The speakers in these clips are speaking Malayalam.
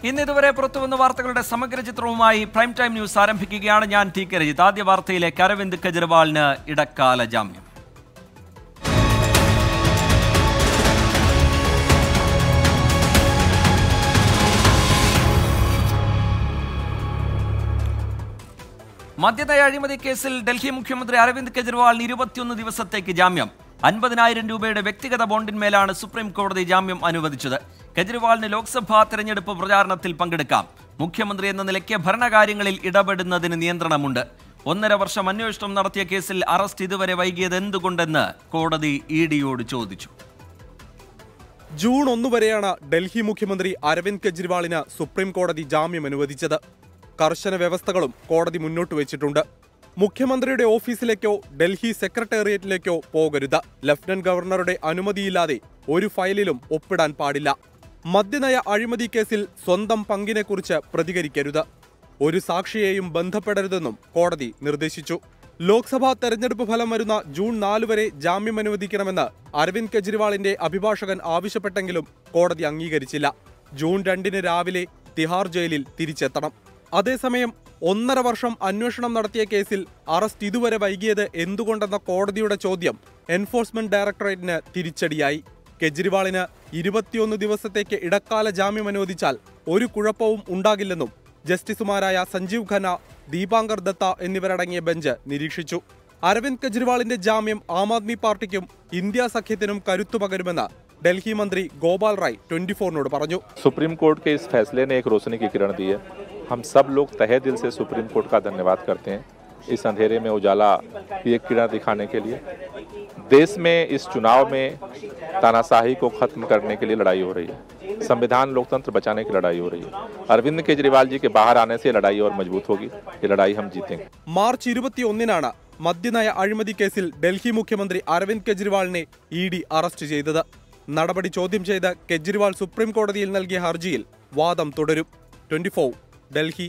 ഇന്ന് ഇതുവരെ പുറത്തുവന്ന വാർത്തകളുടെ സമഗ്ര ചിത്രവുമായി പ്രൈം ടൈം ന്യൂസ് ആരംഭിക്കുകയാണ് ഞാൻ ടി കെ രജിത്ത് ആദ്യ വാർത്തയിലേക്ക് അരവിന്ദ് കെജ്രിവാളിന് ഇടക്കാല ജാമ്യം മദ്യനയ അഴിമതി കേസിൽ ഡൽഹി മുഖ്യമന്ത്രി അരവിന്ദ് കെജ്രിവാളിന് ഇരുപത്തിയൊന്ന് ദിവസത്തേക്ക് ജാമ്യം അൻപതിനായിരം രൂപയുടെ വ്യക്തിഗത ബോണ്ടിന്മേലാണ് സുപ്രീം കോടതി ജാമ്യം അനുവദിച്ചത് കെജ്രിവാളിന് ലോക്സഭാ തെരഞ്ഞെടുപ്പ് പ്രചാരണത്തിൽ പങ്കെടുക്കാം മുഖ്യമന്ത്രി എന്ന നിലയ്ക്ക് ഭരണകാര്യങ്ങളിൽ ഇടപെടുന്നതിന് നിയന്ത്രണമുണ്ട് ഒന്നര വർഷം അന്വേഷണം നടത്തിയ കേസിൽ അറസ്റ്റ് ഇതുവരെ വൈകിയത് എന്തുകൊണ്ടെന്ന് കോടതി ഇ ഡിയോട് ചോദിച്ചു ജൂൺ ഒന്ന് വരെയാണ് ഡൽഹി മുഖ്യമന്ത്രി അരവിന്ദ് കെജ്രിവാളിന് സുപ്രീം കോടതി ജാമ്യം അനുവദിച്ചത് കർശന വ്യവസ്ഥകളും കോടതി മുന്നോട്ട് വെച്ചിട്ടുണ്ട് മുഖ്യമന്ത്രിയുടെ ഓഫീസിലേക്കോ ഡൽഹി സെക്രട്ടേറിയറ്റിലേക്കോ പോകരുത് ലഫ്റ്റനന്റ് ഗവർണറുടെ അനുമതിയില്ലാതെ ഒരു ഫയലിലും ഒപ്പിടാൻ പാടില്ല മദ്യനയ അഴിമതി കേസിൽ സ്വന്തം പങ്കിനെക്കുറിച്ച് പ്രതികരിക്കരുത് ഒരു സാക്ഷിയെയും ബന്ധപ്പെടരുതെന്നും കോടതി നിർദ്ദേശിച്ചു ലോക്സഭാ തെരഞ്ഞെടുപ്പ് ഫലം വരുന്ന ജൂൺ നാല് വരെ ജാമ്യം അനുവദിക്കണമെന്ന് അരവിന്ദ് കെജ്രിവാളിന്റെ അഭിഭാഷകൻ ആവശ്യപ്പെട്ടെങ്കിലും കോടതി അംഗീകരിച്ചില്ല ജൂൺ രണ്ടിന് രാവിലെ തിഹാർ ജയിലിൽ തിരിച്ചെത്തണം അതേസമയം ഒന്നര വർഷം അന്വേഷണം നടത്തിയ കേസിൽ അറസ്റ്റ് ഇതുവരെ വൈകിയത് എന്തുകൊണ്ടെന്ന കോടതിയുടെ ചോദ്യം എൻഫോഴ്സ്മെന്റ് ഡയറക്ടറേറ്റിന് തിരിച്ചടിയായി കെജ്രിവാളിന് ഇരുപത്തിയൊന്ന് ദിവസത്തേക്ക് ഇടക്കാല ജാമ്യം അനുവദിച്ചാൽ ഒരു കുഴപ്പവും ഉണ്ടാകില്ലെന്നും ജസ്റ്റിസുമാരായ സഞ്ജീവ് ഖന്ന ദീപാങ്കർ ദത്ത എന്നിവരടങ്ങിയ ബെഞ്ച് നിരീക്ഷിച്ചു അരവിന്ദ് കെജ്രിവാളിന്റെ ജാമ്യം ആം ആദ്മി പാർട്ടിക്കും ഇന്ത്യ സഖ്യത്തിനും കരുത്തു പകരുമെന്ന് ഡൽഹി മന്ത്രി ഗോപാൽ റായ് ട്വന്റി ഫോറിനോട് പറഞ്ഞു सुप्रीम कोर्ट के इस फैसले ने एक रोशनी की किरण दी है हम सब लोग तहे दिल से सुप्रीम कोर्ट का धन्यवाद करते हैं इस अंधेरे में उजाला की एक किरण दिखाने के लिए देश में इस चुनाव में तानाशाही को खत्म करने के लिए लड़ाई हो रही है संविधान लोकतंत्र बचाने की लड़ाई हो रही है अरविंद केजरीवाल जी के बाहर आने से ये लड़ाई और मजबूत होगी ये लड़ाई हम जीतेंगे മാർച്ച് ഇരുപത്തിയൊന്നിനാണ് മദ്യനയ അഴിമതി കേസിൽ ഡൽഹി മുഖ്യമന്ത്രി അരവിന്ദ് കെജ്രിവാളിനെ ഇ ഡി അറസ്റ്റ് ചെയ്തത് നടപടി ചോദ്യം ചെയ്ത് കെജ്രിവാൾ സുപ്രീം കോടതിയിൽ നൽകിയ ഹർജിയിൽ വാദം തുടരും ട്വന്റി ഡൽഹി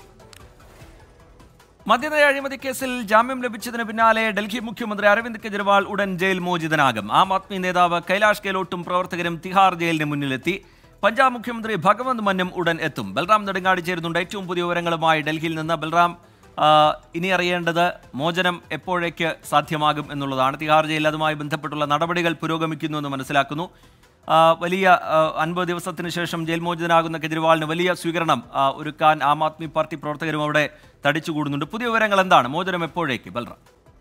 മദ്യനയ അഴിമതി കേസിൽ ജാമ്യം ലഭിച്ചതിന് പിന്നാലെ ഡൽഹി മുഖ്യമന്ത്രി അരവിന്ദ് കെജ്രിവാൾ ഉടൻ ജയിൽ മോചിതനാകും ആം ആദ്മി നേതാവ് കൈലാഷ് ഗെഹ്ലോട്ടും പ്രവർത്തകരും തിഹാർ ജയിലിന് മുന്നിലെത്തി പഞ്ചാബ് മുഖ്യമന്ത്രി ഭഗവന്ത് മന്നും ഉടൻ എത്തും ബൽറാം നെടുങ്ങാടി ചേരുന്നുണ്ട് ഏറ്റവും പുതിയ വിവരങ്ങളുമായി ഡൽഹിയിൽ നിന്ന് ബൽറാം ആ, ഇനി അറിയേണ്ടത് മോചനം എപ്പോഴേക്ക് സാധ്യമാകും എന്നുള്ളതാണ് തിഹാർ ജയിൽ അതുമായി ബന്ധപ്പെട്ടുള്ള നടപടികൾ പുരോഗമിക്കുന്നു എന്ന് മനസ്സിലാക്കുന്നു ആ, വലിയ ആ, അൻപത് ദിവസത്തിന് ശേഷം ജയിൽ മോചിതനാകുന്ന കെജ്രിവാളിന് വലിയ സ്വീകരണം ആ, ഒരുക്കാൻ ആം ആദ്മി പാർട്ടി പ്രവർത്തകരും അവിടെ തടിച്ചുകൂടുന്നുണ്ട് പുതിയ വിവരങ്ങൾ എന്താണ് മോചനം എപ്പോഴേക്ക് ബൽറാം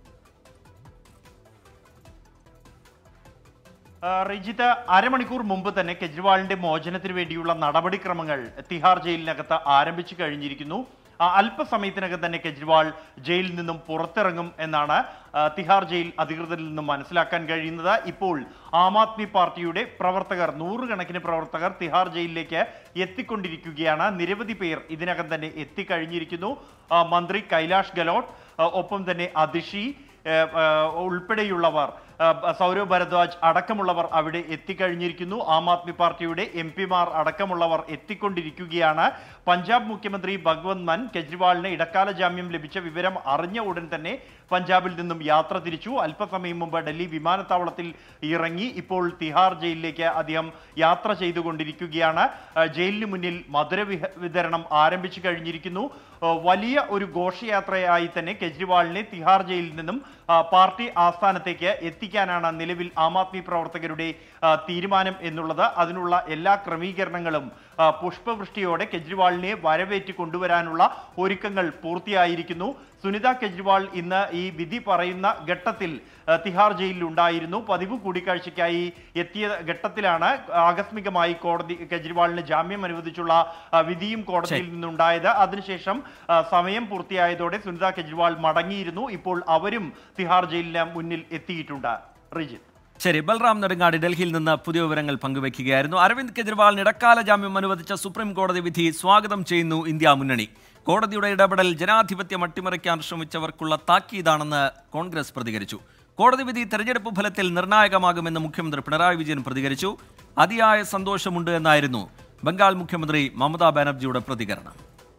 ആ, റിജിത്ത് അരമണിക്കൂർ മുമ്പ് തന്നെ കെജ്രിവാളിന്റെ മോചനത്തിന് വേണ്ടിയുള്ള നടപടിക്രമങ്ങൾ തിഹാർ ജയിലിനകത്ത് ആരംഭിച്ചു കഴിഞ്ഞിരിക്കുന്നു ആ, അല്പസമയത്തിനകം തന്നെ കെജ്രിവാൾ ജയിലിൽ നിന്നും പുറത്തിറങ്ങും എന്നാണ് ആ, തിഹാർ ജയിൽ അധികൃതരിൽ നിന്നും മനസ്സിലാക്കാൻ കഴിയുന്നത് ഇപ്പോൾ ആം ആദ്മി പാർട്ടിയുടെ പ്രവർത്തകർ നൂറുകണക്കിന് പ്രവർത്തകർ തിഹാർ ജയിലിലേക്ക് എത്തിക്കൊണ്ടിരിക്കുകയാണ് നിരവധി പേർ ഇതിനകം തന്നെ എത്തിക്കഴിഞ്ഞിരിക്കുന്നു ആ, മന്ത്രി കൈലാഷ് ഗെലോട്ട് ആ, ഒപ്പം തന്നെ അതിഷി ഏഹ്, ഏഹ്, ഉൾപ്പെടെയുള്ളവർ ഏഹ്, സൗരവ് ഭരദ്വാജ് അടക്കമുള്ളവർ അവിടെ എത്തിക്കഴിഞ്ഞിരിക്കുന്നു ആം ആദ്മി പാർട്ടിയുടെ എം പിമാർ അടക്കമുള്ളവർ എത്തിക്കൊണ്ടിരിക്കുകയാണ് പഞ്ചാബ് മുഖ്യമന്ത്രി ഭഗവന്ത് മാൻ കെജ്രിവാളിന് ഇടക്കാല ജാമ്യം ലഭിച്ച വിവരം അറിഞ്ഞ ഉടൻ തന്നെ പഞ്ചാബിൽ നിന്നും യാത്ര തിരിച്ചു അല്പസമയം മുമ്പ് ഡൽഹി വിമാനത്താവളത്തിൽ ഇറങ്ങി ഇപ്പോൾ തിഹാർ ജയിലിലേക്ക് അദ്ദേഹം യാത്ര ചെയ്തുകൊണ്ടിരിക്കുകയാണ് ഏഹ്, ജയിലിന് മുന്നിൽ മധുര വിഹ- വിതരണം ആരംഭിച്ചു കഴിഞ്ഞിരിക്കുന്നു ഏഹ്, വലിയ ഒരു ഘോഷയാത്രയായി തന്നെ കെജ്രിവാളിനെ തിഹാർ ജയിലിൽ നിന്നും ആ, പാർട്ടി ആസ്ഥാനത്തേക്ക് എത്തിക്കാനാണ് നിലവിൽ ആം ആദ്മി പ്രവർത്തകരുടെ ആ, തീരുമാനം എന്നുള്ളത് അതിനുള്ള എല്ലാ ക്രമീകരണങ്ങളും ആ, പുഷ്പവൃഷ്ടിയോടെ കെജ്രിവാളിനെ വരവേറ്റ് കൊണ്ടുവരാനുള്ള ഒരുക്കങ്ങൾ പൂർത്തിയായിരിക്കുന്നു സുനിത കെജ്രിവാൾ ഇന്ന് ഈ വിധി പറയുന്ന ഘട്ടത്തിൽ ആ, തിഹാർ ജയിലിൽ ഉണ്ടായിരുന്നു പതിവ് കൂടിക്കാഴ്ചയ്ക്കായി എത്തിയ ഘട്ടത്തിലാണ് ആകസ്മികമായി കോടതി കെജ്രിവാളിന് ജാമ്യം അനുവദിച്ചുള്ള ആ, വിധിയും കോടതിയിൽ നിന്നുണ്ടായത് അതിനുശേഷം ആ, സമയം പൂർത്തിയായതോടെ സുനിത കെജ്രിവാൾ മടങ്ങിയിരുന്നു ഇപ്പോൾ അവരും തിഹാർ ജയിലിന് മുന്നിൽ എത്തിയിട്ടുണ്ട് റിജിത്ത് ശരി ബൽറാം നെടുങ്ങാടി ഡൽഹിയിൽ നിന്ന് പുതിയ വിവരങ്ങൾ പങ്കുവയ്ക്കുകയായിരുന്നു അരവിന്ദ് കെജ്രിവാളിന് ഇടക്കാല ജാമ്യം അനുവദിച്ച സുപ്രീം കോടതി വിധി സ്വാഗതം ചെയ്യുന്നു ഇന്ത്യ മുന്നണി കോടതിയുടെ ഇടപെടൽ ജനാധിപത്യം അട്ടിമറിക്കാൻ ശ്രമിച്ചവർക്കുള്ള താക്കീതാണെന്ന് കോൺഗ്രസ് പ്രതികരിച്ചു കോടതി വിധി തെരഞ്ഞെടുപ്പ് ഫലത്തിൽ നിർണായകമാകുമെന്ന് മുഖ്യമന്ത്രി പിണറായി വിജയൻ പ്രതികരിച്ചു അതിയായ സന്തോഷമുണ്ട് എന്നായിരുന്നു ബംഗാൾ മുഖ്യമന്ത്രി മമതാ ബാനർജിയുടെ പ്രതികരണം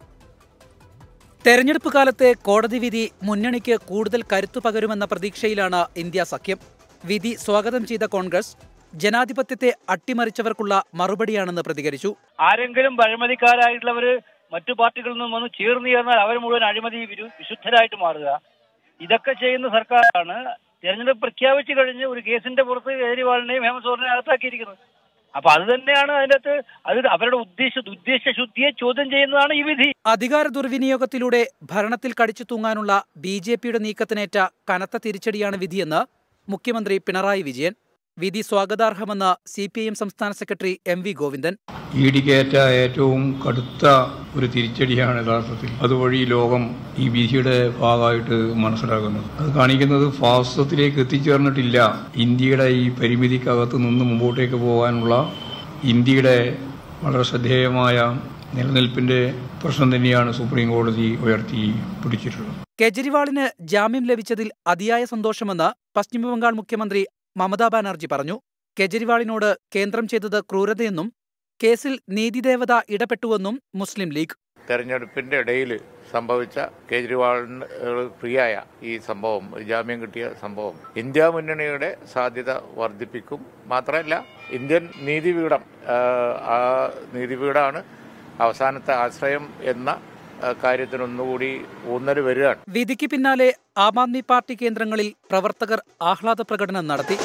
തെരഞ്ഞെടുപ്പ് കാലത്തെ കോടതി വിധി മുന്നണിക്ക് കൂടുതൽ കരുത്തു പകരുമെന്ന പ്രതീക്ഷയിലാണ് ഇന്ത്യ സഖ്യം വിധി സ്വാഗതം ചെയ്ത കോൺഗ്രസ് ജനാധിപത്യത്തെ അട്ടിമറിച്ചവർക്കുള്ള മറുപടിയാണെന്ന് പ്രതികരിച്ചു ആരെങ്കിലും അഴിമതിക്കാരായിട്ടുള്ളവര് മറ്റു പാർട്ടികളിൽ നിന്നും വന്ന് ചേർന്ന് ചേർന്നാൽ അവർ മുഴുവൻ അഴിമതി വിരു- വിശുദ്ധരായിട്ട് മാറുക ഇതൊക്കെ ചെയ്യുന്ന സർക്കാരാണ് തെരഞ്ഞെടുപ്പ് പ്രഖ്യാപിച്ചു കഴിഞ്ഞ് ഒരു കേസിന്റെ പുറത്ത് കേജ്രിവാളിനെയും ഹേമന്ത് സോറനെയും അകത്താക്കിയിരിക്കുന്നത് അപ്പൊ അത് തന്നെയാണ് അതിന്റെ അകത്ത് അത് അവരുടെ ഉദ്ദേശ ഉദ്ദേശ ശുദ്ധിയെ ചോദ്യം ചെയ്യുന്നതാണ് ഈ വിധി അധികാര ദുർവിനിയോഗത്തിലൂടെ ഭരണത്തിൽ കടിച്ചു തൂങ്ങാനുള്ള ബി ജെ പിയുടെ നീക്കത്തിനേറ്റ കനത്ത തിരിച്ചടിയാണ് വിധിയെന്ന് മുഖ്യമന്ത്രി പിണറായി വിജയൻ വിധി സ്വാഗതാർഹമെന്ന് സി പി ഐ എം സംസ്ഥാന സെക്രട്ടറി എം വി ഗോവിന്ദൻ ഇടിക്കേറ്റ ഏറ്റവും കടുത്ത ഒരു തിരിച്ചടിയാണ് യഥാർത്ഥത്തിൽ അതുവഴി ലോകം ഈ വിധിയുടെ ഭാഗമായിട്ട് മനസ്സിലാക്കുന്നത് അത് കാണിക്കുന്നത് ഫാസിസത്തിലേക്ക് എത്തിച്ചേർന്നിട്ടില്ല ഇന്ത്യയുടെ ഈ പരിമിതിക്കകത്ത് നിന്ന് മുമ്പോട്ടേക്ക് പോകാനുള്ള ഇന്ത്യയുടെ വളരെ ശ്രദ്ധേയമായ നിലനിൽപ്പിന്റെ പ്രശ്നം തന്നെയാണ് സുപ്രീം കോടതി ഉയർത്തി പിടിച്ചിട്ടുള്ളത് കെജ്രിവാളിന് ജാമ്യം ലഭിച്ചതിൽ അതിയായ സന്തോഷമെന്ന് പശ്ചിമബംഗാൾ മുഖ്യമന്ത്രി മമതാ ബാനർജി പറഞ്ഞു കെജ്രിവാളിനോട് കേന്ദ്രം ചെയ്തത് ക്രൂരതയെന്നും കേസിൽ നീതിദേവത ഇടപെട്ടുവെന്നും മുസ്ലിം ലീഗ് തെരഞ്ഞെടുപ്പിന്റെ ഇടയിൽ സംഭവിച്ച കേജ്രിവാളിന് ഫ്രീയായ ഈ സംഭവം ജാമ്യം കിട്ടിയ സംഭവം ഇന്ത്യ മുന്നണിയുടെ സാധ്യത വർദ്ധിപ്പിക്കും മാത്രമല്ല ഇന്ത്യൻ നീതിപീഠം ആ, ആ നീതിപീഠമാണ് അവസാനത്തെ ആശ്രയം എന്ന ആ, കാര്യത്തിനൊന്നുകൂടി ഊന്നൽ വരികയാണ് വിധിക്ക് പിന്നാലെ ആം ആദ്മി പാർട്ടി കേന്ദ്രങ്ങളിൽ പ്രവർത്തകർ ആഹ്ലാദ പ്രകടനം നടത്തി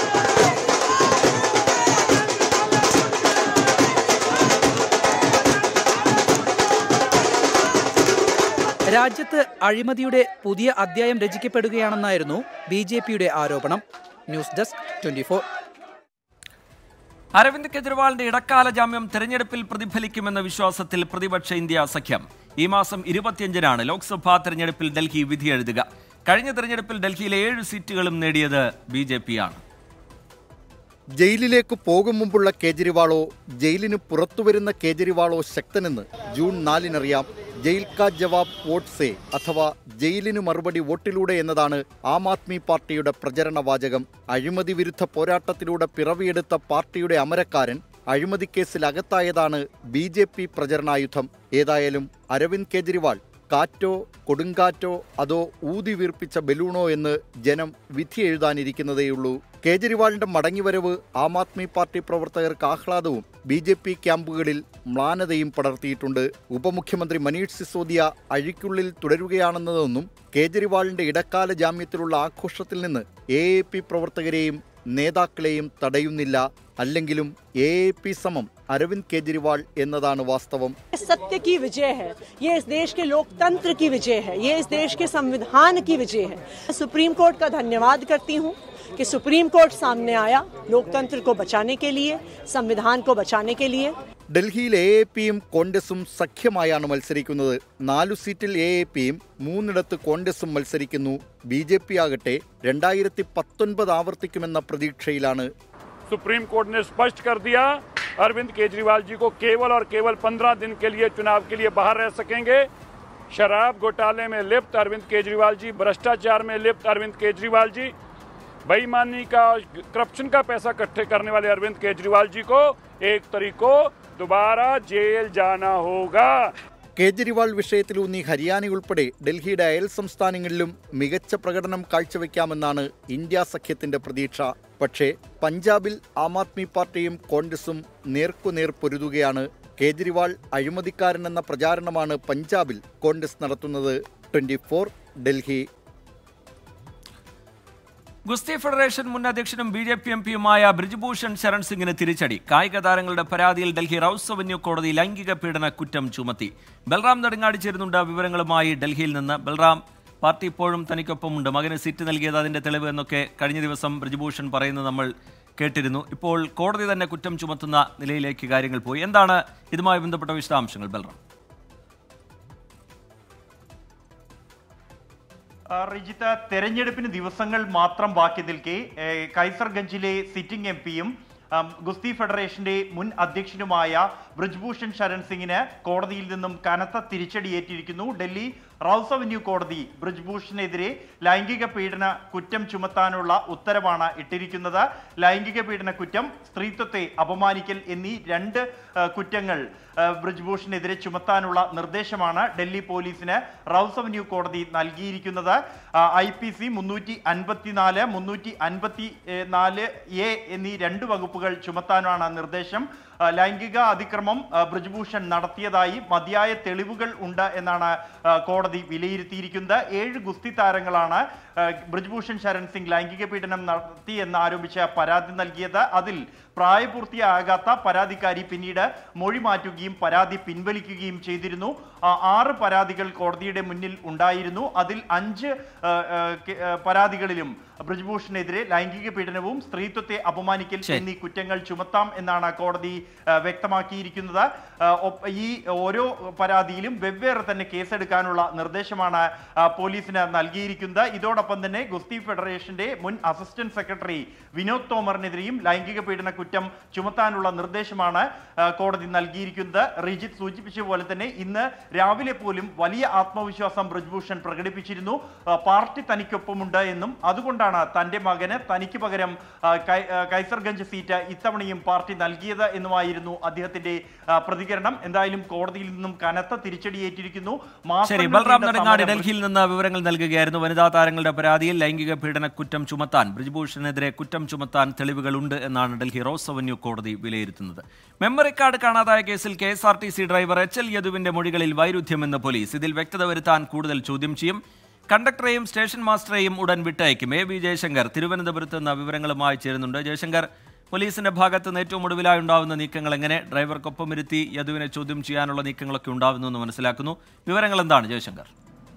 രാജ്യത്ത് അഴിമതിയുടെ പുതിയ അധ്യായം രചിക്കപ്പെടുകയാണെന്നായിരുന്നു ബി ജെ പിയുടെ ആരോപണം ന്യൂസ് ഡെസ്ക് ട്വന്റി അരവിന്ദ് കെജ്രിവാളിന്റെ ഇടക്കാല ജാമ്യം തെരഞ്ഞെടുപ്പിൽ പ്രതിഫലിക്കുമെന്ന വിശ്വാസത്തിൽ പ്രതിപക്ഷ ഇന്ത്യ സഖ്യം ഈ മാസം ഇരുപത്തിയഞ്ചിനാണ് ലോക്സഭാ തെരഞ്ഞെടുപ്പിൽ ഡൽഹി വിധി എഴുതുക കഴിഞ്ഞ തെരഞ്ഞെടുപ്പിൽ ഡൽഹിയിലെ ഏഴ് സീറ്റുകളും നേടിയത് ബി ജെ പിയാണ് ജയിലിലേക്ക് പോകും മുമ്പുള്ള കേജ്രിവാളോ ജയിലിന് പുറത്തുവരുന്ന കേജ്രിവാളോ ശക്തനെന്ന് ജൂൺ നാലിനറിയാം ജയിൽ കാ ജവാബ് വോട്ട് സേ അഥവാ ജയിലിന് മറുപടി വോട്ടിലൂടെ എന്നതാണ് ആം ആദ്മി പാർട്ടിയുടെ പ്രചരണ വാചകം അഴിമതി വിരുദ്ധ പോരാട്ടത്തിലൂടെ പിറവിയെടുത്ത പാർട്ടിയുടെ അമരക്കാരൻ അഴിമതിക്കേസിൽ അകത്തായതാണ് ബി ജെ പി പ്രചരണായുധം ഏതായാലും അരവിന്ദ് കേജ്രിവാൾ കാറ്റോ കൊടുങ്കാറ്റോ അതോ ഊതി വീർപ്പിച്ച ബലൂണോ എന്ന് ജനം വിധി എഴുതാനിരിക്കുന്നതേയുള്ളൂ കേജ്രിവാളിന്റെ മടങ്ങിവരവ് ആം ആദ്മി പാർട്ടി പ്രവർത്തകർക്ക് ആഹ്ലാദവും ബി ജെ പി ക്യാമ്പുകളിൽ മ്ലാനതയും പടർത്തിയിട്ടുണ്ട് ഉപമുഖ്യമന്ത്രി മനീഷ് സിസോദിയ അഴിക്കുള്ളിൽ തുടരുകയാണെന്നതൊന്നും കേജ്രിവാളിന്റെ ഇടക്കാല ജാമ്യത്തിലുള്ള ആഘോഷത്തിൽ നിന്ന് എ എ പി പ്രവർത്തകരെയും നേതാക്കളെയും തടയുന്നില്ല അല്ലെങ്കിലും എ എ പി സമം അരവിന്ദ് കേജ്രിവാൾ എന്നതാണ് വാസ്തവം सत्य की विजय है ये इस देश के लोकतंत्र की विजय है ये इस देश के संविधान की विजय है सुप्रीम कोर्ट का धन्यवाद करती हूँ कि सुप्रीम कोर्ट सामने आया लोकतंत्र को बचाने के लिए संविधान को बचाने के लिए ഡൽഹിയിൽ എ എ പിയും കോൺഗ്രസും സഖ്യമായാണ് മത്സരിക്കുന്നത് നാലു സീറ്റിൽ എ എ പിയും മൂന്നിടത്ത് കോൺഗ്രസും മത്സരിക്കുന്നു ബി ജെ പി ആകട്ടെ രണ്ടായിരത്തി പത്തൊൻപത് ആവർത്തിക്കുമെന്ന പ്രതീക്ഷയിലാണ് सुप्रीम कोर्ट ने स्पष्ट कर दिया अरविंद केजरीवाल जी को केवल और केवल पंद्रह दिन के लिए चुनाव के लिए बाहर रह सकेंगे शराब घोटाले में लिप्त अरविंद केजरीवाल जी भ्रष्टाचार में लिप्त अरविंद केजरीवाल जी बेईमानी का करप्शन का पैसा इकट्ठे करने वाले अरविंद केजरीवाल जी को एक तारीख को दोबारा जेल जाना होगा കേജ്രിവാൾ വിഷയത്തിലൂന്നി ഹരിയാന ഡൽഹിയുടെ അയൽ സംസ്ഥാനങ്ങളിലും മികച്ച പ്രകടനം കാഴ്ചവെക്കാമെന്നാണ് ഇന്ത്യ സഖ്യത്തിന്റെ പ്രതീക്ഷ പക്ഷേ പഞ്ചാബിൽ ആം ആദ്മി പാർട്ടിയും കോൺഗ്രസും നേർക്കുനേർ പൊരുതുകയാണ് കേജ്രിവാൾ അഴിമതിക്കാരനെന്ന പ്രചാരണമാണ് പഞ്ചാബിൽ കോൺഗ്രസ് നടത്തുന്നത് ട്വന്റി ഡൽഹി ഗുസ്തി ഫെഡറേഷൻ മുൻ അധ്യക്ഷനും ബി ജെ പി എം പിയുമായ ബ്രിജ്ഭൂഷൺ ശരൺ സിംഗിന് തിരിച്ചടി കായിക താരങ്ങളുടെ പരാതിയിൽ ഡൽഹി റൌസ് അവന്യൂ കോടതി ലൈംഗിക പീഡന കുറ്റം ചുമത്തി ബൽറാം നെടുങ്ങാടി ചേരുന്നുണ്ട് വിവരങ്ങളുമായി ഡൽഹിയിൽ നിന്ന് ബൽറാം പാർട്ടി ഇപ്പോഴും തനിക്കൊപ്പമുണ്ട് മകന് സീറ്റ് നൽകിയത് അതിന്റെ തെളിവ് എന്നൊക്കെ കഴിഞ്ഞ ദിവസം ബ്രിജ്ഭൂഷൺ പറയുന്നത് നമ്മൾ കേട്ടിരുന്നു ഇപ്പോൾ കോടതി തന്നെ കുറ്റം ചുമത്തുന്ന നിലയിലേക്ക് കാര്യങ്ങൾ പോയി എന്താണ് ഇതുമായി ബന്ധപ്പെട്ട വിശദാംശങ്ങൾ ബൽറാം ആ, റിജിത്ത തെരഞ്ഞെടുപ്പിന് ദിവസങ്ങൾ മാത്രം ബാക്കി നിൽക്കെ ഏ, കൈസർഗഞ്ചിലെ സിറ്റിംഗ് എം പിയും ഗുസ്തി ഫെഡറേഷന്റെ മുൻ അധ്യക്ഷനുമായ ബ്രിജ്ഭൂഷൺ ശരൺ സിംഗിന് കോടതിയിൽ നിന്നും കനത്ത തിരിച്ചടിയേറ്റിരിക്കുന്നു ഡൽഹി റൌസ് അവന്യൂ കോടതി ബ്രിജ്ഭൂഷണെതിരെ ലൈംഗിക പീഡന കുറ്റം ചുമത്താനുള്ള ഉത്തരവാണ് ഇട്ടിരിക്കുന്നത് ലൈംഗിക പീഡന കുറ്റം സ്ത്രീത്വത്തെ അപമാനിക്കൽ എന്നീ രണ്ട് ആ, കുറ്റങ്ങൾ ആ, ബ്രിജ്ഭൂഷണെതിരെ ചുമത്താനുള്ള നിർദ്ദേശമാണ് ഡൽഹി പോലീസിന് റൌസ് അവന്യൂ കോടതി നൽകിയിരിക്കുന്നത് ഐ പി സി മുന്നൂറ്റി അൻപത്തിനാല് മുന്നൂറ്റി അൻപത്തി നാല് എ എന്നീ രണ്ട് വകുപ്പുകൾ ചുമത്താനാണ് നിർദ്ദേശം ആ, ലൈംഗിക അതിക്രമം ആ, ബ്രിജ്ഭൂഷൺ നടത്തിയതായി മതിയായ തെളിവുകൾ ഉണ്ട് എന്നാണ് ആ, കോടതി വിലയിരുത്തിയിരിക്കുന്നത് ഏഴ് ഗുസ്തി താരങ്ങളാണ് ആ, ബ്രിജ്ഭൂഷൺ ശരൺ സിംഗ് ലൈംഗിക പീഡനം നടത്തി എന്ന് ആരോപിച്ച പരാതി നൽകിയത് അതിൽ പ്രായപൂർത്തിയാകാത്ത പരാതിക്കാരി പിന്നീട് മൊഴി മാറ്റുകയും പരാതി പിൻവലിക്കുകയും ചെയ്തിരുന്നു ആ, ആറ് പരാതികൾ കോടതിയുടെ മുന്നിൽ ഉണ്ടായിരുന്നു അതിൽ അഞ്ച് ആ, ആ, കെ- ആ, പരാതികളിലും ബ്രിജ്ഭൂഷണെതിരെ ലൈംഗിക പീഡനവും സ്ത്രീത്വത്തെ അപമാനിക്കൽ ശരി. എന്നീ കുറ്റങ്ങൾ ചുമത്താം എന്നാണ് കോടതി ആ, വ്യക്തമാക്കിയിരിക്കുന്നത് ആ, ഒപ്പ- ഈ ഓരോ പരാതിയിലും വെവ്വേറെ തന്നെ കേസെടുക്കാനുള്ള നിർദ്ദേശമാണ് ആ, പോലീസിന് നൽകിയിരിക്കുന്നത് ഇതോടൊപ്പം തന്നെ ഗുസ്തി ഫെഡറേഷന്റെ മുൻ അസിസ്റ്റന്റ് സെക്രട്ടറി വിനോദ് തോമറിനെതിരെയും ലൈംഗിക പീഡന കുറ്റം ചുമത്താനുള്ള നിർദ്ദേശമാണ് ആ, കോടതി നൽകിയിരിക്കുന്നത് റിജിത്ത് സൂചിപ്പിച്ച പോലെ തന്നെ ഇന്ന് രാവിലെ പോലും വലിയ ആത്മവിശ്വാസം ബ്രജ്ഭൂഷൺ പ്രകടിപ്പിച്ചിരുന്നു ആ, പാർട്ടി തനിക്കൊപ്പമുണ്ട് എന്നും അതുകൊണ്ടാണ് തന്റെ മകന് തനിക്ക് പകരം ആ, കൈ- ആ, കൈസർഗഞ്ച് സീറ്റ് ഇത്തവണയും പാർട്ടി നൽകിയത് എന്നുമായിരുന്നു അദ്ദേഹത്തിന്റെ ആ, പ്രതികരണം എന്തായാലും കോടതിയിൽ നിന്നും കനത്ത തിരിച്ചടിയേറ്റിരിക്കുന്നു ശരി മാസങ്ങൾ ബൽറാം നീണ്ട നെടുങ്ങാടി സമരം ഡൽഹിയിൽ നിന്ന് വിവരങ്ങൾ നൽകുകയായിരുന്നു വനിതാ താരങ്ങളുടെ പരാതിയിൽ ലൈംഗിക പീഡന കുറ്റം ചുമത്താൻ ബ്രിജ്ഭൂഷണെതിരെ കുറ്റം ചുമത്താൻ തെളിവുകളുണ്ട് എന്നാണ് ഡൽഹി റോസ് അവന്യൂ കോടതി വിലയിരുത്തുന്നത് മെമ്മറി കാർഡ് കാണാതായ കേസിൽ K S R T C driver H L യദുവിന്റെ മൊഴികളിൽ വൈരുദ്ധ്യമെന്ന് പോലീസ് ഇതിൽ വ്യക്തത വരുത്താൻ കൂടുതൽ ചോദ്യം ചെയ്യും കണ്ടക്ടറെയും സ്റ്റേഷൻ മാസ്റ്ററെയും ഉടൻ വിട്ടയക്കും എ വി ജയശങ്കർ തിരുവനന്തപുരത്ത് നിന്ന് വിവരങ്ങളുമായി ചേരുന്നുണ്ട് ജയശങ്കർ പോലീസിന്റെ ഭാഗത്ത് നിന്ന് ഏറ്റവും ഒടുവിലായി ഉണ്ടാവുന്ന നീക്കങ്ങൾ എങ്ങനെ ഡ്രൈവർക്കൊപ്പം ഇരുത്തി യദുവിനെ ചോദ്യം ചെയ്യാനുള്ള നീക്കങ്ങളൊക്കെ ഉണ്ടാവുന്നു എന്ന് മനസ്സിലാക്കുന്നു വിവരങ്ങൾ എന്താണ് ജയശങ്കർ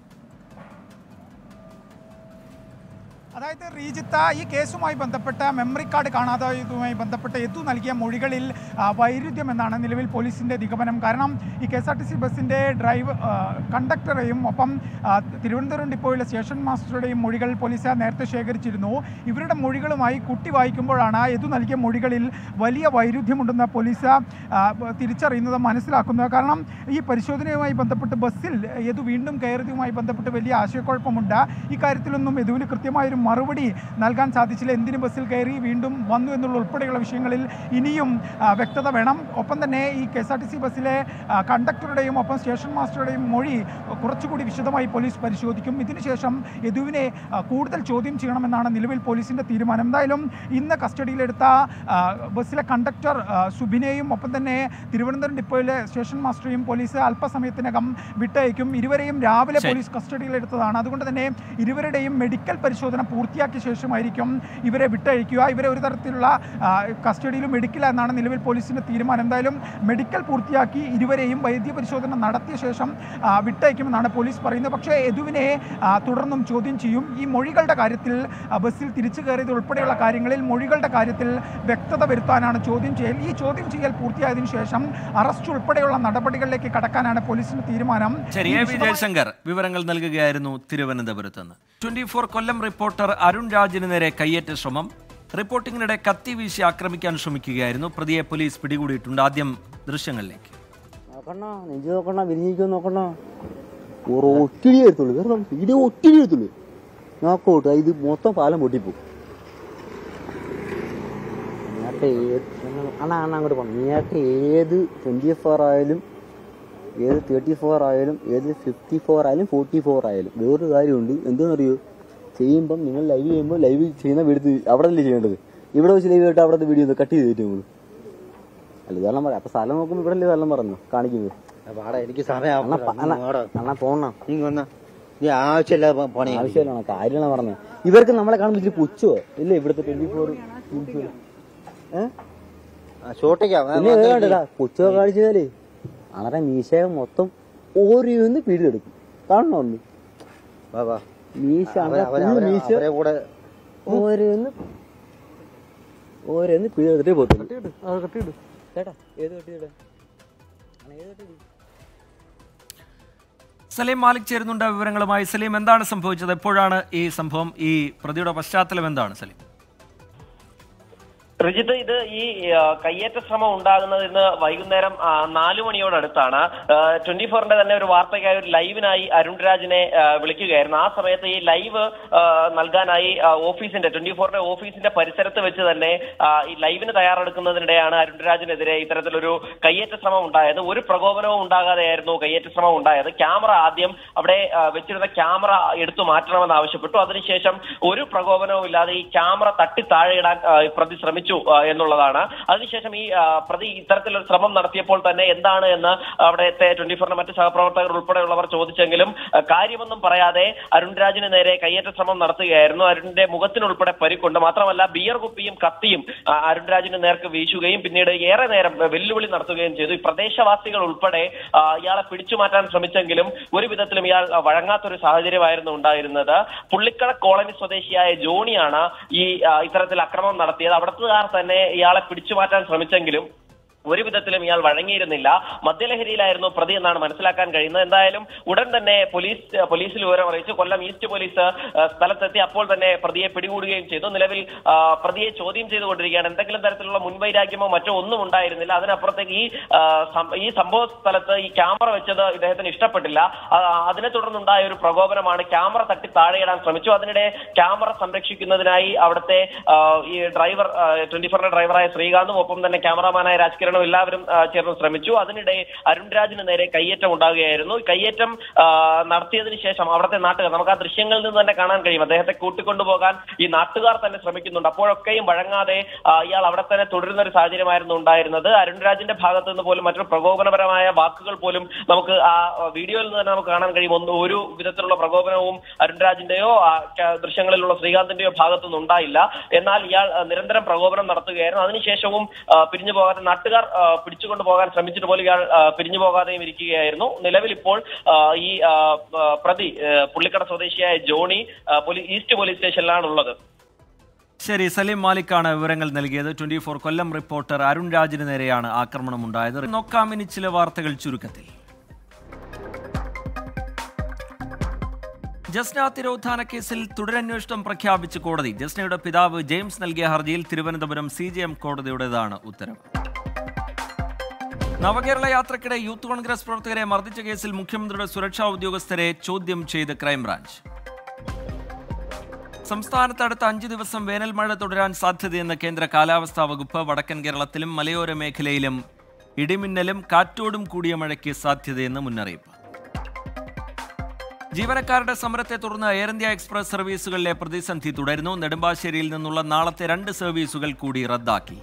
അതായത് റീജിത്ത ഈ കേസുമായി ബന്ധപ്പെട്ട മെമ്മറി കാർഡ് കാണാതായതുമായി ബന്ധപ്പെട്ട എത്തു നൽകിയ മൊഴികളിൽ ആ, വൈരുദ്ധ്യം എന്നാണ് നിലവിൽ പോലീസിന്റെ നിഗമനം കാരണം ഈ K S R T C ബസ്സിന്റെ ഡ്രൈവ് ആ, കണ്ടക്ടറെയും ഒപ്പം ആ, തിരുവനന്തപുരം ഡിപ്പോയിലെ സ്റ്റേഷൻ മാസ്റ്ററുടെയും മൊഴികൾ പോലീസ് നേരത്തെ ശേഖരിച്ചിരുന്നു ഇവരുടെ മൊഴികളുമായി കുട്ടി വായിക്കുമ്പോഴാണ് എതു നൽകിയ മൊഴികളിൽ വലിയ വൈരുദ്ധ്യമുണ്ടെന്ന് പോലീസ് ആ, തിരിച്ചറിയുന്നത് മനസ്സിലാക്കുന്നത് കാരണം ഈ പരിശോധനയുമായി ബന്ധപ്പെട്ട് ബസ്സിൽ യദു വീണ്ടും കയറിയതുമായി ബന്ധപ്പെട്ട് വലിയ ആശയക്കുഴപ്പമുണ്ട് ഇക്കാര്യത്തിലൊന്നും യദുവിന് കൃത്യമായൊരു മറുപടി നൽകാൻ സാധിച്ചില്ല എന്തിന് ബസ്സിൽ കയറി വീണ്ടും വന്നു എന്നുള്ള ഉൾപ്പെടെയുള്ള വിഷയങ്ങളിൽ ഇനിയും ആ, വ്യക്തത വേണം ഒപ്പം തന്നെ ഈ K S R T C ബസ്സിലെ ആ, കണ്ടക്ടറുടെയും ഒപ്പം സ്റ്റേഷൻ മാസ്റ്ററുടെയും മൊഴി കുറച്ചുകൂടി വിശദമായി പോലീസ് പരിശോധിക്കും ഇതിനുശേഷം യദുവിനെ ആ, കൂടുതൽ ചോദ്യം ചെയ്യണമെന്നാണ് നിലവിൽ പോലീസിന്റെ തീരുമാനം എന്തായാലും ഇന്ന് കസ്റ്റഡിയിലെടുത്ത ആ, ബസ്സിലെ കണ്ടക്ടർ ആ, സുബിനെയും ഒപ്പം തന്നെ തിരുവനന്തപുരം ഡിപ്പോയിലെ സ്റ്റേഷൻ മാസ്റ്ററെയും പോലീസ് അല്പസമയത്തിനകം വിട്ടയക്കും ഇരുവരെയും രാവിലെ ശരി. പോലീസ് കസ്റ്റഡിയിലെടുത്തതാണ് അതുകൊണ്ട് തന്നെ ഇരുവരുടെയും മെഡിക്കൽ പരിശോധന പൂർത്തിയാക്കിയ ശേഷമായിരിക്കും ഇവരെ വിട്ടയക്കുക ഇവരെ ഒരു തരത്തിലുള്ള ആ, കസ്റ്റഡിയിലും മെഡിക്കൽ എന്നാണ് നിലവിൽ പോലീസിന്റെ തീരുമാനം എന്തായാലും മെഡിക്കൽ പൂർത്തിയാക്കി ഇരുവരെയും വൈദ്യ പരിശോധന നടത്തിയ ശേഷം ആ, വിട്ടയക്കുമെന്നാണ് പോലീസ് പറയുന്നത് പക്ഷേ യദുവിനെ ആ, തുടർന്നും ചോദ്യം ചെയ്യും ഈ മൊഴികളുടെ കാര്യത്തിൽ ആ, ബസ്സിൽ തിരിച്ചു കയറിയത് ഉൾപ്പെടെയുള്ള കാര്യങ്ങളിൽ മൊഴികളുടെ കാര്യത്തിൽ വ്യക്തത വരുത്താനാണ് ചോദ്യം ചെയ്യൽ ഈ ചോദ്യം ചെയ്യൽ പൂർത്തിയായതിനു ശേഷം അറസ്റ്റ് ഉൾപ്പെടെയുള്ള നടപടികളിലേക്ക് കടക്കാനാണ് പോലീസിന്റെ തീരുമാനം ശരി ഈ എ വി വിശദമായ- ജയശങ്കർ വിവരങ്ങൾ നൽകുകയായിരുന്നു തിരുവനന്തപുരത്ത് നിന്ന് twenty four Kollam reporter Arun രാജിന് നേരെ കയ്യേറ്റ ശ്രമം റിപ്പോർട്ടിങ്ങിനിടെ കത്തി വീശി ആക്രമിക്കാൻ ശ്രമിക്കുകയായിരുന്നു പ്രതിയെ പോലീസ് പിടികൂടിയിട്ടുണ്ട് ആദ്യം ദൃശ്യങ്ങളിലേക്ക് നോക്കണ നെഞ്ച് നോക്കണ വിരിഞ്ഞിരിക്കോ നോക്കണ ഒരു ഒറ്റിടി എടുത്തുള്ളൂ വേറെ വീഡിയോ ഒറ്റിടി എടുത്തുള്ളൂ നോക്കോട്ട് ഇത് മൊത്തം പാലം പൊട്ടിപ്പോ നേരത്തെ ഏത് അണ്ണാ അണ്ണാ അങ്ങോട്ട് പോകണം നേരത്തെ ഏത് ട്വൻറ്റി ഫോർ ആയാലും ഏത് തേർട്ടി ഫോർ ആയാലും ഏത് ഫിഫ്റ്റി ഫോർ ആയാലും ഫോർട്ടി ഫോർ ആയാലും വേറൊരു കാര്യമുണ്ട് എന്താണെന്നറിയോ ചെയ്യുമ്പം നിങ്ങൾ ലൈവ് ചെയ്യുമ്പോൾ ലൈവ് ചെയ്യുന്ന എടുത്ത് അവിടെ അല്ലേ ചെയ്യേണ്ടത് ഇവിടെ വെച്ച് ലൈവ് ചെയ്തിട്ട് അവിടുത്തെ വീഡിയോ കട്ട് ചെയ്തിട്ട് നമ്മൾ അല്ല ഇതെല്ലാം പറയാം അപ്പൊ സ്ഥലം നോക്കുമ്പോ ഇവിടെ അല്ലേ വെള്ളം പറഞ്ഞു കാണിക്കുന്നത് എനിക്ക് സമയം അണ്ണാ പോണ നീ വന്ന നീ ആവശ്യമില്ല പണി ആവശ്യമില്ല കാര്യമാണ് പറഞ്ഞത് ഇവർക്ക് നമ്മളെ കാണുമ്പോൾ ഇച്ചിരി പുച്ഛോ ഇല്ല ഇവിടുത്തെ ട്വന്റി ഫോർ ഷോട്ടേക്കാ പിന്നെ വേണ്ടടാ പുച്ഛോ കാണിച്ചാലേ അണറെ മീശ മൊത്തം ഓരോന്ന് പിടിയെടുക്കും കാണണോ ഒന്ന് വാ വാ മീശ അവരെ- അവരെ- full അവരെ- മീശ അവരെ കൂടെ ഓരോന്ന് ഓരോന്ന് പിടിയെടുത്തിട്ടേ പോത്തുള്ളൂ കട്ടിയിട് ചേട്ടാ ഏത് കട്ടിയിട ഏത് കട്ടിയിട് സലീം മാലിക് ചേരുന്നുണ്ട് വിവരങ്ങളുമായി സലീം എന്താണ് സംഭവിച്ചത് എപ്പോഴാണ് ഈ സംഭവം ഈ പ്രതിയുടെ പശ്ചാത്തലം എന്താണ് സലീം റിജിത്ത് ഇത് ഈ ആ, കയ്യേറ്റ ശ്രമം ഉണ്ടാകുന്നത് ഇന്ന് വൈകുന്നേരം ആ, നാല് മണിയോടടുത്താണ് ട്വന്റി ഫോറിന്റെ തന്നെ ഒരു വാർത്തയ്ക്കായി ഒരു ലൈവിനായി അരുൺ രാജിനെ ആ, വിളിക്കുകയായിരുന്നു ആ സമയത്ത് ഈ ലൈവ് ആ, നൽകാനായി ആ, ഓഫീസിന്റെ ട്വന്റി ഫോറിന്റെ ഓഫീസിന്റെ പരിസരത്ത് വെച്ച് തന്നെ ആ, ഈ ലൈവിന് തയ്യാറെടുക്കുന്നതിനിടെയാണ് അരുൺ രാജിനെതിരെ ഇത്തരത്തിലൊരു കയ്യേറ്റ ശ്രമം ഉണ്ടായത് ഒരു പ്രകോപനവും ഉണ്ടാകാതെയായിരുന്നു കയ്യേറ്റ ശ്രമം ഉണ്ടായത് ക്യാമറ ആദ്യം അവിടെ ആ, വെച്ചിരുന്ന ക്യാമറ എടുത്തു മാറ്റണമെന്ന് ആവശ്യപ്പെട്ടു അതിനുശേഷം ഒരു പ്രകോപനവും ഇല്ലാതെ ഈ ക്യാമറ തട്ടി താഴെയിടാൻ ആ, പ്രതി ശ്രമിച്ചു ആ, എന്നുള്ളതാണ് അതിനുശേഷം ഈ ആ, പ്രതി ഇത്തരത്തിലൊരു ശ്രമം നടത്തിയപ്പോൾ തന്നെ എന്താണ് എന്ന് അവിടുത്തെ ട്വന്റി ഫോറിന്റെ മറ്റ് സഹപ്രവർത്തകർ ഉൾപ്പെടെയുള്ളവർ ചോദിച്ചെങ്കിലും ആ, കാര്യമൊന്നും പറയാതെ അരുൺ രാജിന് നേരെ കയ്യേറ്റ ശ്രമം നടത്തുകയായിരുന്നു അരുണിന്റെ മുഖത്തിനുൾപ്പെടെ പരിക്കുണ്ട് മാത്രമല്ല ബിയർ കുപ്പിയും കത്തിയും ആ, അരുൺ രാജിന് നേർക്ക് വീശുകയും പിന്നീട് ഏറെ നേരം വെല്ലുവിളി നടത്തുകയും ചെയ്തു ഈ പ്രദേശവാസികൾ ഉൾപ്പെടെ ആ, ഇയാളെ പിടിച്ചു മാറ്റാൻ ശ്രമിച്ചെങ്കിലും ഒരു വിധത്തിലും ഇയാൾ ആ, വഴങ്ങാത്തൊരു സാഹചര്യമായിരുന്നു ഉണ്ടായിരുന്നത് പുള്ളിക്കട കോളനി സ്വദേശിയായ ജോണിയാണ് ഈ ആ, ഇത്തരത്തിൽ അക്രമം നടത്തിയത് അവിടത്തുകാർ തന്നെ ഇയാളെ പിടിച്ചു മാറ്റാൻ ശ്രമിച്ചെങ്കിലും ഒരു വിധത്തിലും ഇയാൾ വഴങ്ങിയിരുന്നില്ല മദ്യലഹരിയിലായിരുന്നു പ്രതി എന്നാണ് മനസ്സിലാക്കാൻ കഴിയുന്നത് എന്തായാലും ഉടൻ തന്നെ പോലീസ് പോലീസിൽ വിവരം അറിയിച്ചു കൊല്ലം ഈസ്റ്റ് പോലീസ് ആ, സ്ഥലത്തെത്തി അപ്പോൾ തന്നെ പ്രതിയെ പിടികൂടുകയും ചെയ്തു നിലവിൽ ആ, പ്രതിയെ ചോദ്യം ചെയ്തുകൊണ്ടിരിക്കുകയാണ് എന്തെങ്കിലും തരത്തിലുള്ള മുൻവൈരാഗ്യമോ മറ്റോ ഒന്നും ഉണ്ടായിരുന്നില്ല അതിനപ്പുറത്തേക്ക് ഈ ആ, സം- ഈ സംഭവ സ്ഥലത്ത് ഈ ക്യാമറ വെച്ചത് ഇദ്ദേഹത്തിന് ഇഷ്ടപ്പെട്ടില്ല ആ, അതിനെ തുടർന്നുണ്ടായ ഒരു പ്രകോപനമാണ് ക്യാമറ തട്ടി താഴെയിടാൻ ശ്രമിച്ചു അതിനിടെ ക്യാമറ സംരക്ഷിക്കുന്നതിനായി അവിടുത്തെ ആ, ഈ ഡ്രൈവർ ട്വന്റി ഫോറിന്റെ ഡ്രൈവറായ ശ്രീകാന്തും ഒപ്പം തന്നെ ക്യാമറാമാനായ രാജ്കിരണും എല്ലാവരും ആ, ചേർന്ന് ശ്രമിച്ചു അതിനിടെ അരുൺ രാജിന് നേരെ കയ്യേറ്റം ഉണ്ടാകുകയായിരുന്നു ഈ കയ്യേറ്റം ആ, നടത്തിയതിനു ശേഷം അവിടുത്തെ നാട്ടുകാർ നമുക്ക് ആ ദൃശ്യങ്ങളിൽ നിന്ന് തന്നെ കാണാൻ കഴിയും അദ്ദേഹത്തെ കൂട്ടിക്കൊണ്ടുപോകാൻ ഈ നാട്ടുകാർ തന്നെ ശ്രമിക്കുന്നുണ്ട് അപ്പോഴൊക്കെയും വഴങ്ങാതെ ആ, ഇയാൾ അവിടെ തന്നെ തുടരുന്ന ഒരു സാഹചര്യമായിരുന്നു ഉണ്ടായിരുന്നത് അരുൺ രാജിന്റെ ഭാഗത്ത് നിന്ന് പോലും മറ്റൊരു പ്രകോപനപരമായ വാക്കുകൾ പോലും നമുക്ക് ആ വീഡിയോയിൽ നിന്ന് തന്നെ നമുക്ക് കാണാൻ കഴിയും ഒന്നും ഒരു വിധത്തിലുള്ള പ്രകോപനവും അരുൺ രാജിന്റെയോ ആ, ക- ദൃശ്യങ്ങളിലുള്ള ശ്രീകാന്തിന്റെയോ ഭാഗത്തുനിന്ന് ഉണ്ടായില്ല എന്നാൽ ഇയാൾ ആ, നിരന്തരം പ്രകോപനം നടത്തുകയായിരുന്നു അതിനുശേഷവും ആ, പിരിഞ്ഞു പോകാതെ നാട്ടുകാർ ആ, പിടിച്ചുകൊണ്ട് പോകാൻ ശ്രമിച്ചിട്ട് പോലും ഇയാൾ ആ, പിരിഞ്ഞു പോകാതെയും ഇരിക്കുകയായിരുന്നു നിലവിൽ ഇപ്പോൾ ആ, ഈ ആ, ആ, പ്രതി ആ, പുള്ളിക്കട സ്വദേശിയായ ജോണി ആ, പോലീ- ഈസ്റ്റ് പോലീസ് സ്റ്റേഷനിലാണ് ഉള്ളത് ശരി സലീം മാലിക്കാണ് വിവരങ്ങൾ നൽകിയത് twenty four Kollam reporter Arun രാജിന് നേരെയാണ് ആക്രമണം ഉണ്ടായത് നോക്കാം ഇനി ചില വാർത്തകൾ ചുരുക്കത്തിൽ ജസ്ന തിരോധാന കേസിൽ തുടരന്വേഷണം പ്രഖ്യാപിച്ച് കോടതി ജസ്നയുടെ പിതാവ് ജെയിംസ് നൽകിയ ഹർജിയിൽ തിരുവനന്തപുരം സി ജെ എം കോടതിയുടേതാണ് ഉത്തരവ് നവകേരള യാത്രക്കിടെ യൂത്ത് കോൺഗ്രസ് പ്രവർത്തകരെ മർദ്ദിച്ച കേസിൽ മുഖ്യമന്ത്രിയുടെ സുരക്ഷാ ഉദ്യോഗസ്ഥരെ ചോദ്യം ചെയ്ത് ക്രൈംബ്രാഞ്ച് സംസ്ഥാനത്ത് അടുത്ത അഞ്ച് ദിവസം വേനൽ മഴ തുടരാൻ സാധ്യതയെന്ന് കേന്ദ്ര കാലാവസ്ഥാ വകുപ്പ് വടക്കൻ കേരളത്തിലും മലയോര മേഖലയിലും ഇടിമിന്നലും കാറ്റോടും കൂടിയ മഴയ്ക്ക് സാധ്യതയെന്ന് മുന്നറിയിപ്പ് ജീവനക്കാരുടെ സമരത്തെ തുടർന്ന് എയർ ഇന്ത്യ എക്സ്പ്രസ് സർവീസുകളിലെ പ്രതിസന്ധി തുടരുന്നു നെടുമ്പാശ്ശേരിയിൽ നിന്നുള്ള നാളത്തെ രണ്ട് സർവീസുകൾ കൂടി റദ്ദാക്കി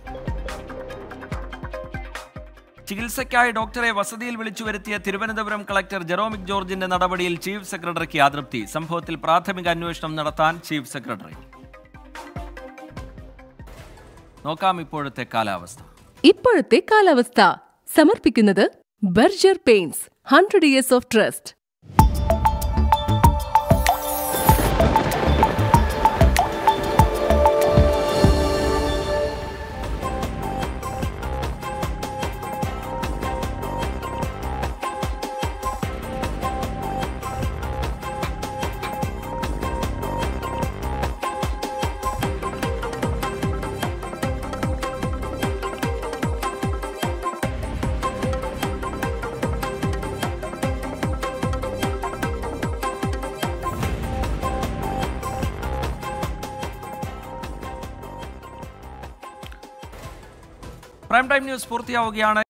ചികിത്സയ്ക്കായി ഡോക്ടറെ വസതിയിൽ വിളിച്ചു വരുത്തിയ തിരുവനന്തപുരം കളക്ടർ ജെറോമിക് ജോർജിന്റെ നടപടിയിൽ ചീഫ് സെക്രട്ടറിക്ക് അതൃപ്തി സംഭവത്തിൽ പ്രാഥമിക അന്വേഷണം നടത്താൻ ചീഫ് സെക്രട്ടറി നോക്കാം ഇപ്പോഴത്തെ കാലാവസ്ഥ ഇപ്പോഴത്തെ കാലാവസ്ഥ സമർപ്പിക്കുന്നത് Berger paints hundred years of trust prime time news പൂർത്തിയാവുകയാണ്